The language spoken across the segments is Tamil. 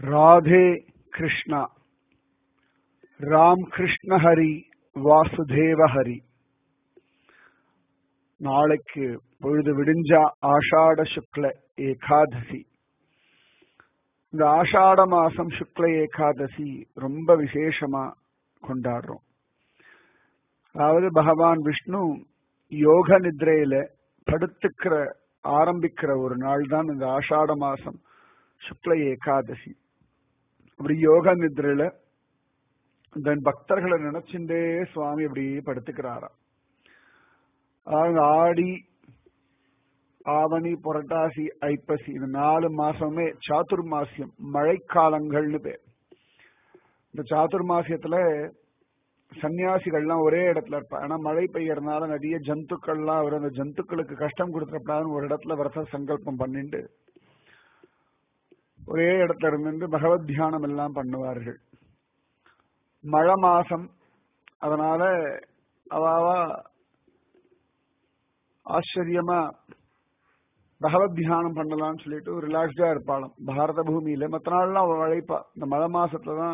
ராதே கிருஷ்ணா ராம் கிருஷ்ண ஹரி வாசுதேவ ஹரி நாளைக்கு பொழுது விடிஞ்சா ஆஷாட சுக்ல ஏகாதசி இந்த ஆஷாட மாசம் சுக்ல ஏகாதசி ரொம்ப விசேஷமா கொண்டாடுறோம் அதாவது பகவான் விஷ்ணு யோக நித்ரையில படுத்துக்கிற ஆரம்பிக்கிற ஒரு நாள் தான் இந்த ஆஷாட மாசம் சுக்ல ஏகாதசி அப்படி யோக நித்ரையில தன் பக்தர்களை நினைச்சுட்டே சுவாமி அப்படி படுத்துக்கிறாராம் அதாவது ஆடி ஆவணி புரட்டாசி ஐப்பசி இந்த நாலு மாசமே சாதுர்மாசியம் மழைக்காலங்கள்னு பேர் இந்த சாதுர்மாசியத்துல சன்னியாசிகள்லாம் ஒரே இடத்துல இருப்பாங்க ஆனா மழை பெய்யறதுனால நிறைய ஜந்துக்கள்லாம் வரும் அந்த ஜந்துக்களுக்கு கஷ்டம் கொடுத்துடப்படாதுன்னு ஒரு இடத்துல விரத சங்கல்பம் பண்ணிட்டு ஒரே இடத்துல இருந்து பகவத் தியானம் எல்லாம் பண்ணுவார்கள் மழை மாசம் அதனால அவாவா ஆச்சரியமா பகவத் தியானம் பண்ணலாம்னு சொல்லிட்டு ரிலாக்ஸ்டா இருப்பாளாம் பாரத பூமியில மற்ற நாள்லாம் உழைப்பா இந்த மழை மாசத்துல தான்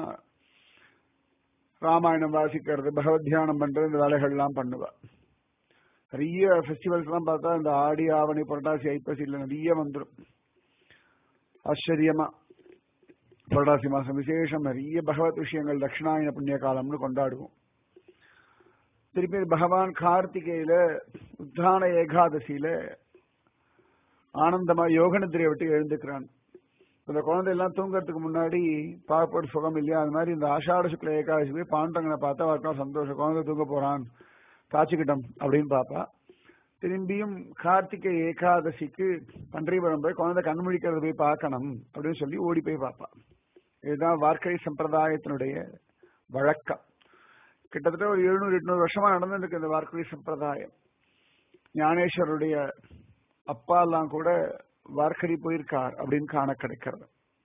ராமாயணம் வாசிக்கிறது பகவத் தியானம் பண்றது இந்த வேலைகள்லாம் பண்ணுவா நிறைய ஃபெஸ்டிவல்ஸ் எல்லாம் பார்த்தா இந்த ஆடி ஆவணி புரட்டாசி ஐப்பசியில் நிறைய வந்துடும் ஆச்சரியமா புரட்டாசி மாசம் விசேஷம் நிறைய பகவத் விஷயங்கள் தட்சிணாயன புண்ணிய காலம்னு கொண்டாடுவோம் திருப்பி பகவான் கார்த்திகையில உத்தான ஏகாதசியில ஆனந்தமா யோக நிதிரையை விட்டு எழுந்துக்கிறான் இந்த குழந்தை எல்லாம் தூங்கறதுக்கு முன்னாடி பார்ப்போடு சுகம் இல்லையா அது மாதிரி இந்த ஆஷாட சுக்ல ஏகாதசி போய் பாண்டவங்களை பார்த்தா அவருக்கும் சந்தோஷம் குழந்தை தூங்க போறான் காய்ச்சிக்கிட்டம் அப்படின்னு பாப்பா திரும்பியும் கார்த்திகை ஏகாதசிக்கு பன்றிபுரம் போய் குழந்தை கண்முழிக்கிறது போய் பார்க்கணும் அப்படின்னு சொல்லி ஓடி போய் பார்ப்பா இதுதான் வார்க்கை சம்பிரதாயத்தினுடைய வழக்கம் கிட்டத்தட்ட ஒரு எழுநூறு எட்நூறு வருஷமா நடந்துருக்கு இந்த வார்க்கை சம்பிரதாயம் ஞானேஸ்வருடைய அப்பா எல்லாம் கூட வார்க்கடி போயிருக்கார் அப்படின்னு காண கிடைக்கிறது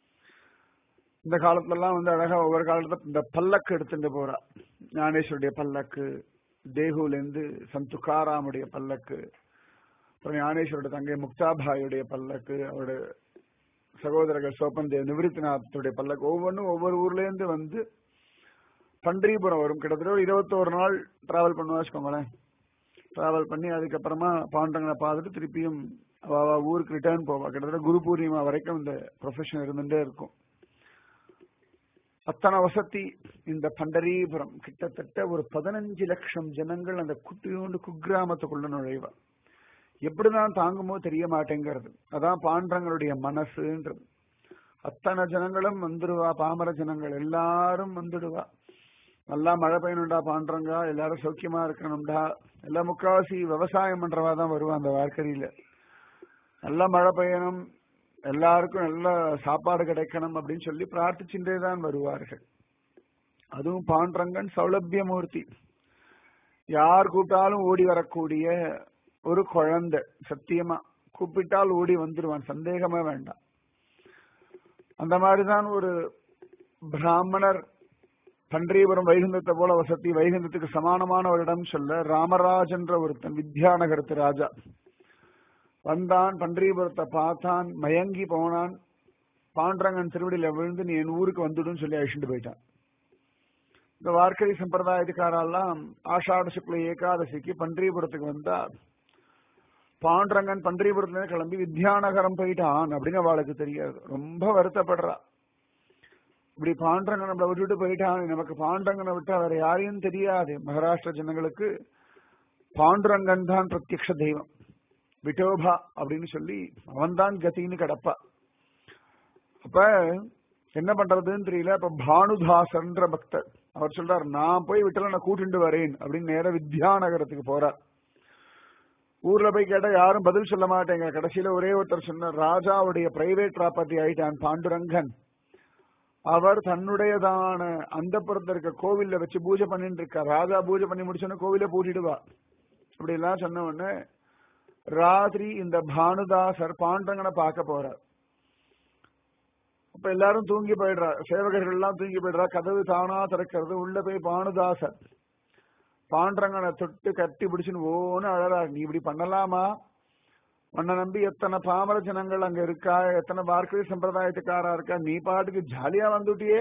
இந்த காலத்துல எல்லாம் வந்து அழகா ஒவ்வொரு காலத்துல இந்த பல்லக்கு எடுத்துட்டு போறா ஞானேஸ்வருடைய பல்லக்கு தேகுல இருந்து சந்துகாராமுடைய பல்லக்கு அப்புறம் ஞானேஸ்வருடைய தங்கை முக்தாபாயுடைய பல்லக்கு அவருடைய சகோதரர்கள் சோப்பந்தேவ் நிவிருத்திநாத்துடைய பல்லக்கு ஒவ்வொன்றும் ஒவ்வொரு ஊர்ல இருந்து வந்து பன்றிபுரம் வரும் கிட்டத்தட்ட ஒரு இருபத்தோரு நாள் டிராவல் பண்ணுவா வச்சுக்கோங்களேன் டிராவல் பண்ணி அதுக்கப்புறமா பாண்டங்களை பார்த்துட்டு திருப்பியும் அவ ஊருக்கு ரிட்டர்ன் போவா கிட்டத்தட்ட குரு பூர்ணிமா வரைக்கும் இந்த ப்ரொஃபஷன் இருந்துட்டே இருக்கும் அத்தனை வசதி இந்த பண்டரீபுரம் கிட்டத்தட்ட ஒரு பதினஞ்சு லட்சம் ஜனங்கள் அந்த குட்டியோண்டு குக்கிராமத்துக்குள்ள நுழைவா எப்படிதான் தாங்குமோ தெரிய மாட்டேங்கிறது அதான் பாண்டங்களுடைய மனசுன்றது அத்தனை ஜனங்களும் வந்துடுவா பாமர ஜனங்கள் எல்லாரும் வந்துடுவா நல்லா மழை பெய்யணும்டா பாண்டறங்க எல்லாரும் சௌக்கியமா இருக்கணும்டா எல்லாம் முக்காவாசி விவசாயம் பண்றவா தான் வருவா அந்த வார்க்கரியில நல்லா மழை பெய்யணும் எல்லாருக்கும் நல்ல சாப்பாடு கிடைக்கணும் அப்படின்னு சொல்லி பிரார்த்திச்சுட்டே தான் வருவார்கள் அதுவும் பாண்டரங்கன் சௌலபியமூர்த்தி யார் கூப்பிட்டாலும் ஓடி வரக்கூடிய ஒரு குழந்தை சத்தியமா கூப்பிட்டால் ஓடி வந்துடுவான் சந்தேகமே வேண்டாம் அந்த மாதிரிதான் ஒரு பிராமணர் பன்றியபுரம் வைகுந்தத்தை போல வசதி வைகுந்தத்துக்கு சமானமான ஒரு இடம் சொல்ல ராமராஜன்ற ஒருத்தன் வித்யாநகரத்து ராஜா வந்தான் பன்றியபுரத்தை பார்த்தான் மயங்கி போனான் பாண்டரங்கன் திருவடியில விழுந்து நீ என் ஊருக்கு வந்துடும் சொல்லி அழிச்சுட்டு போயிட்டான் இந்த வார்க்கரி சம்பிரதாயத்துக்காரெல்லாம் ஆஷாட சுக்ல ஏகாதசிக்கு பன்றியபுரத்துக்கு வந்தா பாண்டரங்கன் பன்றியபுரத்துல கிளம்பி வித்யாநகரம் போயிட்டான் அப்படின்னு அவளுக்கு தெரியாது ரொம்ப வருத்தப்படுறா இப்படி பாண்டரங்கன் நம்மளை விட்டுட்டு போயிட்டான் நமக்கு பாண்டரங்கனை விட்டா வேற யாரையும் தெரியாது மகாராஷ்டிர ஜனங்களுக்கு பாண்டுரங்கன் தான் பிரத்யக்ஷ தெய்வம் விட்டோபா அப்படின்னு சொல்லி அவன் தான் கத்தின்னு கிடப்பா அப்ப என்ன பண்றதுன்னு தெரியல அப்ப பானுதாசன்ற பக்தர் அவர் சொல்றார் நான் போய் விட்டல நான் கூட்டிட்டு வரேன் அப்படின்னு நேர வித்யாநகரத்துக்கு போறார் ஊர்ல போய் கேட்டா யாரும் பதில் சொல்ல மாட்டேங்க கடைசியில ஒரே ஒருத்தர் சொன்னார் ராஜாவுடைய பிரைவேட் ப்ராப்பர்ட்டி ஆயிட்டான் பாண்டுரங்கன் அவர் தன்னுடையதான அந்த புறத்துல இருக்க கோவில்ல வச்சு பூஜை பண்ணிட்டு இருக்கார் ராஜா பூஜை பண்ணி முடிச்சோன்னு கோவில பூட்டிடுவா இப்படி எல்லாம் சொன்ன உடனே ராத்திரி இந்த பானுதாசர் பாண்டங்கனை பார்க்க போறார் அப்ப எல்லாரும் தூங்கி போயிடுறா சேவகர்கள் எல்லாம் தூங்கி போயிடுறா கதவு தானா திறக்கிறது உள்ள போய் பானுதாசர் பாண்டரங்கனை தொட்டு கட்டி பிடிச்சுன்னு ஓன்னு அழறார் நீ இப்படி பண்ணலாமா உன்னை நம்பி எத்தனை பாமர ஜனங்கள் அங்க இருக்கா எத்தனை வார்க்கை சம்பிரதாயத்துக்காரா இருக்கா நீ பாட்டுக்கு ஜாலியா வந்துட்டியே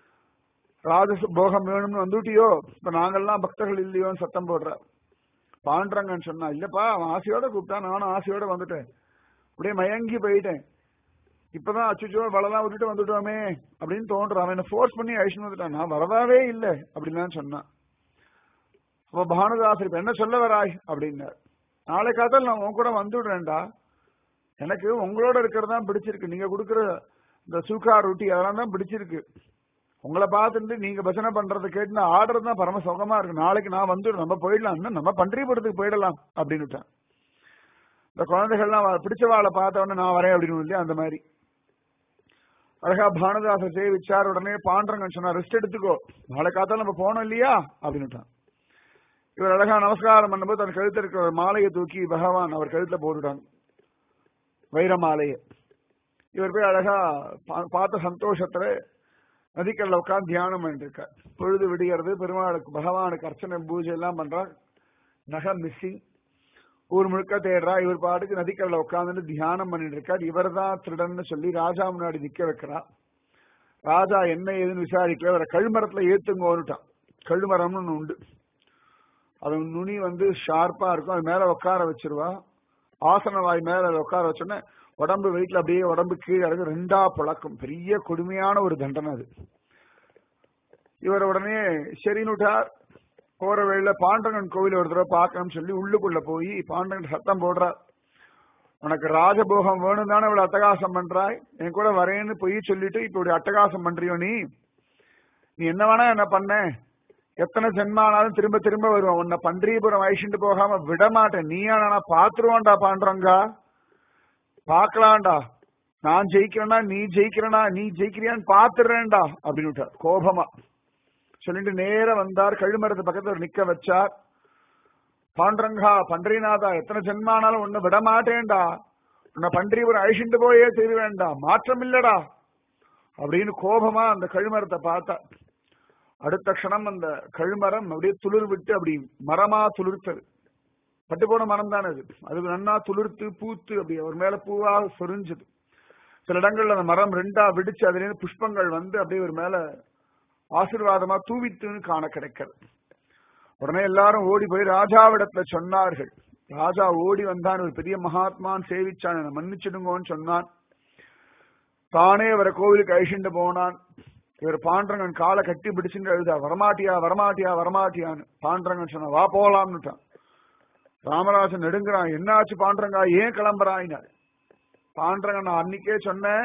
ராஜ போகம் வேணும்னு வந்துட்டியோ இப்ப நாங்கெல்லாம் பக்தர்கள் இல்லையோன்னு சத்தம் போடுற பாண்டரங்கன்னு சொன்னா இல்லப்பா அவன் ஆசையோட கூப்பிட்டா நானும் ஆசையோட வந்துட்டேன் அப்படியே மயங்கி போயிட்டேன் இப்பதான் அச்சுச்சோ வளலாம் விட்டுட்டு வந்துட்டோமே அப்படின்னு தோன்ற அவன் என்ன ஃபோர்ஸ் பண்ணி அழிச்சுன்னு வந்துட்டான் நான் வரதாவே இல்லை அப்படின்னு தான் சொன்னான் அப்ப பானுதாசர் இப்ப என்ன சொல்ல வராய் அப்படின்னார் நாளை காத்தால் நான் உன் கூட வந்துடுறேன்டா எனக்கு உங்களோட இருக்கிறது தான் பிடிச்சிருக்கு நீங்க கொடுக்குற இந்த சூக்கா ரொட்டி அதெல்லாம் தான் பிடிச்சிருக்கு உங்களை பார்த்துட்டு நீங்க பஜனை பண்றதை கேட்டு நான் ஆடுறது தான் பரம சுகமா இருக்கு நாளைக்கு நான் வந்துடும் நம்ம போயிடலாம் இன்னும் நம்ம பன்றிபுரத்துக்கு போயிடலாம் அப்படின்னுட்டேன் இந்த குழந்தைகள்லாம் வ- பிடிச்சவாளை பார்த்த உடனே நான் வரேன் அப்படின்னு இல்லையா அந்த மாதிரி அழகா பானுதாச சேவிச்சார் உடனே பாண்டரங்கன்னு சொன்னா ரெஸ்ட் எடுத்துக்கோ நாளை காத்தால நம்ம போனோம் இல்லையா அப்படின்னுட்டான் இவர் அழகா நமஸ்காரம் பண்ணும்போது தன் கழுத்துல இருக்கிற ஒரு மாலையை தூக்கி பகவான் அவர் கழுத்துல போட்டுட்டாங்க வைர மாலையை இவர் போய் அழகா பா- பார்த்த சந்தோஷத்துல நதிக்கல்ல உட்கார்ந்து தியானம் பண்ணிட்டு இருக்கார் பொழுது விடியறது பெருமாளுக்கு பகவானுக்கு அர்ச்சனை பூஜை எல்லாம் பண்றார் நகை மிஸ்ஸிங் ஊர் முழுக்க தேடுறா இவர் பாட்டுக்கு நதிக்கல்ல உட்கார்ந்துட்டு தியானம் பண்ணிட்டு இருக்கார் இவர் தான் திருடன்னு சொல்லி ராஜா முன்னாடி நிக்க வைக்கிறா ராஜா என்ன ஏதுன்னு விசாரிக்கல அவரை கழுமரத்துல ஏத்துங்கோன்னுட்டான் கழுமரம்னு ஒண்ணு உண்டு அது நுனி வந்து ஷார்ப்பா இருக்கும் அது மேல உட்கார வச்சிருவா ஆசன வாய் மேல அதை உட்கார வச்சோன்னே உடம்பு வெயிட்ல அப்படியே உடம்பு கீழே இறங்கும் ரெண்டா புழக்கும் பெரிய கொடுமையான ஒரு தண்டனை அது இவர் உடனே சரின்னுட்டார் போற வழியில பாண்டங்கன் கோவில் ஒரு தடவை பார்க்கணும்னு சொல்லி உள்ளுக்குள்ள போய் பாண்டங்கன் சத்தம் போடுறார் உனக்கு ராஜபோகம் வேணும் தானே இவ்வளவு அட்டகாசம் பண்றாய் என் கூட வரேன்னு போய் சொல்லிட்டு இப்ப இப்படி அட்டகாசம் பண்றியோ நீ நீ என்ன வேணா என்ன பண்ண எத்தனை ஜென்மானாலும் திரும்ப திரும்ப வருவான் உன்னை பன்றியபுரம் அழிச்சுட்டு போகாம விட மாட்டேன் நீயா நானா பாத்துருவான்டா பாண்டறங்கா பாக்கலாம்டா நான் ஜெயிக்கிறேனா நீ ஜெயிக்கிறனா நீ ஜெயிக்கிறியான்னு பாத்துறேன்டா அப்படின்னு விட்டார் கோபமா சொல்லிட்டு நேர வந்தார் கழுமரத்து பக்கத்துல ஒரு நிக்க வச்சார் பாண்டரங்கா பன்றிநாதா எத்தனை ஜென்மானாலும் உன்னை விட மாட்டேன்டா உன்னை பன்றிபுரம் அழிச்சுட்டு போயே செய்வேன்டா மாற்றம் இல்லடா அப்படின்னு கோபமா அந்த கழுமரத்தை பார்த்தா அடுத்த க்ஷணம் அந்த கழுமரம் அப்படியே துளிர் விட்டு அப்படி மரமா துளிர்த்தது பட்டு போன மரம் தானே அது அது நன்னா துளிர்த்து பூத்து அப்படி அவர் மேல பூவா சொரிஞ்சது சில இடங்கள்ல அந்த மரம் ரெண்டா வெடிச்சு அதுல இருந்து புஷ்பங்கள் வந்து அப்படியே ஒரு மேல ஆசீர்வாதமா தூவித்துன்னு காண கிடைக்கிறது உடனே எல்லாரும் ஓடி போய் ராஜாவிடத்துல சொன்னார்கள் ராஜா ஓடி வந்தான் ஒரு பெரிய மகாத்மான் சேவிச்சான் என்னை மன்னிச்சிடுங்கோன்னு சொன்னான் தானே அவரை கோவிலுக்கு அழிச்சுட்டு போனான் இவர் பாண்டரங்கன் காலை கட்டி பிடிச்சுட்டு எழுதா வரமாட்டியா வரமாட்டியா வரமாட்டியான்னு பாண்டரங்கன் சொன்ன வா போலாம்னுட்டான் ராமராஜன் நெடுங்குறான் என்னாச்சு பாண்டரங்கா ஏன் கிளம்புறாயினார் பாண்டரங்கன் நான் அன்னைக்கே சொன்னேன்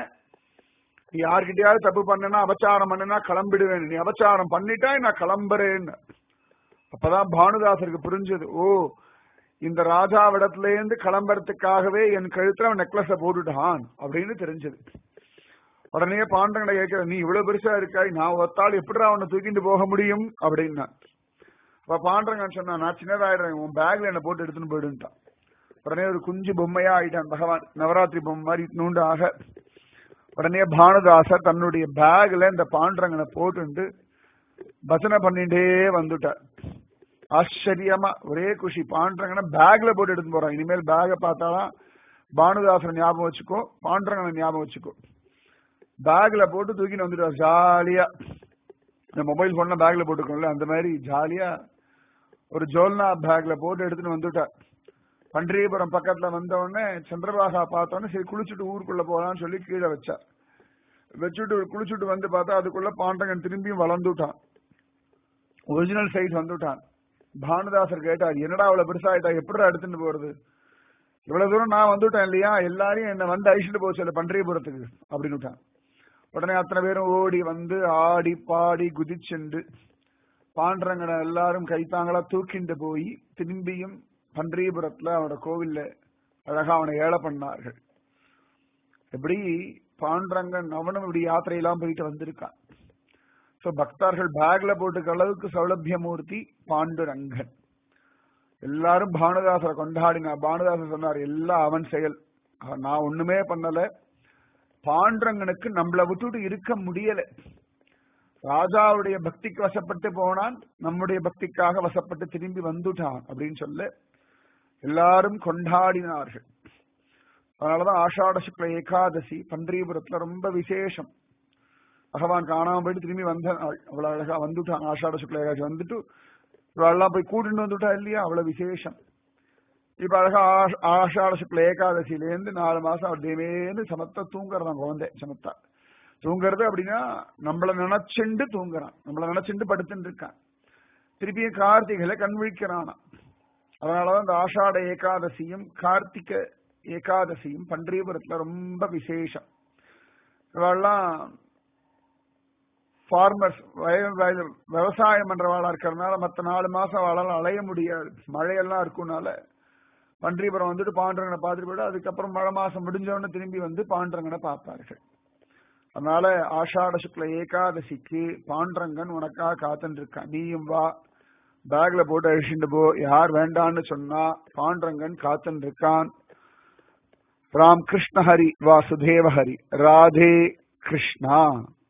நீ யார்கிட்டயாவது தப்பு பண்ணனா அபச்சாரம் பண்ணனா கிளம்பிடுவேன் நீ அபச்சாரம் பண்ணிட்டா நான் கிளம்புறேன்னு அப்பதான் பானுதாசருக்கு புரிஞ்சது ஓ இந்த ராஜாவிடத்துல இருந்து கிளம்புறதுக்காகவே என் கழுத்துல அவன் நெக்லஸ போட்டுட்டான் அப்படின்னு தெரிஞ்சது உடனே பாண்டங்கனை கேட்கிற நீ இவ்வளவு பெருசா இருக்காய் நான் ஒத்தாள் எப்படிடா உன்னை தூக்கிட்டு போக முடியும் அப்படின்னா அப்ப பாண்டரங்கன் சொன்னா நான் சின்னதாயிடுறேன் உன் பேக்ல என்ன போட்டு எடுத்துன்னு போயிடுன்ட்டான் உடனே ஒரு குஞ்சு பொம்மையா ஆயிட்டான் பகவான் நவராத்திரி பொம்மை மாதிரி நூண்டு ஆக உடனே பானுதாசர் தன்னுடைய பேக்ல இந்த பாண்டரங்கனை போட்டு பஜனை பண்ணிட்டே வந்துட்டார் ஆச்சரியமா ஒரே குஷி பாண்டரங்கனை பேக்ல போட்டு எடுத்து போறான் இனிமேல் பேக பார்த்தாலாம் பானுதாசன் ஞாபகம் வச்சுக்கோ பாண்டரங்கனை ஞாபகம் வச்சுக்கோ பேக்ல போட்டு தூக்கிட்டு வந்துட்டார் ஜாலியா இந்த மொபைல் போன்ல பேக்ல போட்டுக்கோம்ல அந்த மாதிரி ஜாலியா ஒரு ஜோல்னா பேக்ல போட்டு எடுத்துட்டு வந்துட்டார் பன்றியபுரம் பக்கத்துல வந்த உடனே சந்திரபாகா பார்த்த உடனே சரி குளிச்சுட்டு ஊருக்குள்ள போலாம்னு சொல்லி கீழே வச்சார் வச்சுட்டு குளிச்சுட்டு வந்து பார்த்தா அதுக்குள்ள பாண்டங்கன் திரும்பியும் வளர்ந்துட்டான் ஒரிஜினல் சைஸ் வந்துட்டான் பானுதாசர் கேட்டார் என்னடா அவ்வளவு பெருசாயிட்டா எப்படிடா எடுத்துட்டு போறது இவ்வளவு தூரம் நான் வந்துட்டேன் இல்லையா எல்லாரையும் என்ன வந்து அழிச்சுட்டு போச்சு அந்த பன்றியபுரத்துக்கு அப்படின்னு விட்டான் உடனே அத்தனை பேரும் ஓடி வந்து ஆடி பாடி குதிச்சென்று பாண்டரங்கனை எல்லாரும் கைத்தாங்களா தூக்கிண்டு போய் திரும்பியும் பன்றியபுரத்துல அவனோட கோவில்ல அழகா அவனை ஏழை பண்ணார்கள் எப்படி பாண்டரங்கன் அவனும் இப்படி யாத்திரையெல்லாம் போயிட்டு வந்திருக்கான் சோ பக்தர்கள் பேக்ல போட்டுக்க அளவுக்கு சௌலபியமூர்த்தி பாண்டுரங்கன் எல்லாரும் பானுதாசரை கொண்டாடினா பானுதாசர் சொன்னார் எல்லாம் அவன் செயல் நான் ஒண்ணுமே பண்ணல பாண்டரங்கனுக்கு நம்மளை விட்டுட்டு இருக்க முடியல ராஜாவுடைய பக்திக்கு வசப்பட்டு போனான் நம்முடைய பக்திக்காக வசப்பட்டு திரும்பி வந்துட்டான் அப்படின்னு சொல்ல எல்லாரும் கொண்டாடினார்கள் அதனாலதான் ஆஷாட சுக்ல ஏகாதசி பன்றிபுரத்துல ரொம்ப விசேஷம் பகவான் காணாம போயிட்டு திரும்பி வந்த நாள் அவ்வளவு அழகா வந்துட்டான் ஆஷாட சுக்ல ஏகாதசி வந்துட்டு இவெல்லாம் போய் கூட்டிட்டு வந்துட்டா இல்லையா அவ்வளவு விசேஷம் இப்ப அழகா ஆஷ்- ஆஷாட சுக்ல ஏகாதசியில இருந்து நாலு மாசம் அவர் தேவேந்து சமத்தா தூங்குறதான் குழந்தை சமத்தா தூங்குறது அப்படின்னா நம்மள நினைச்சுண்டு தூங்குறான் நம்மள நினைச்சுண்டு படுத்துட்டு இருக்கான் திருப்பியும் கார்த்திகையில கண் விழிக்கிறானாம் அதனாலதான் இந்த ஆஷாட ஏகாதசியும் கார்த்திக ஏகாதசியும் பன்றியபுரத்துல ரொம்ப விசேஷம் இவெல்லாம் ஃபார்மர்ஸ் வயல் வயல் விவசாயம் பண்றவாளா இருக்கிறதுனால மத்த நாலு மாசம் அவளால அலைய முடியாது மழையெல்லாம் இருக்கும்னால பன்றிபுரம் வந்துட்டு பாண்டரங்கனை பார்த்துட்டு போயிட்டு அதுக்கப்புறம் மழை மாசம் முடிஞ்சவொடனே திரும்பி வந்து பாண்டரங்கனை பார்ப்பார்கள் அதனால ஆஷாட சுக்ல ஏகாதசிக்கு பாண்டரங்கன் உனக்காக காத்துட்டு இருக்கான் நீயும் வா பேக்ல போட்டு அழிச்சுட்டு போ யார் வேண்டான்னு சொன்னா பாண்டரங்கன் காத்துட்டு இருக்கான் ராம் கிருஷ்ண ஹரி வாசுதேவ ஹரி ராதே கிருஷ்ணா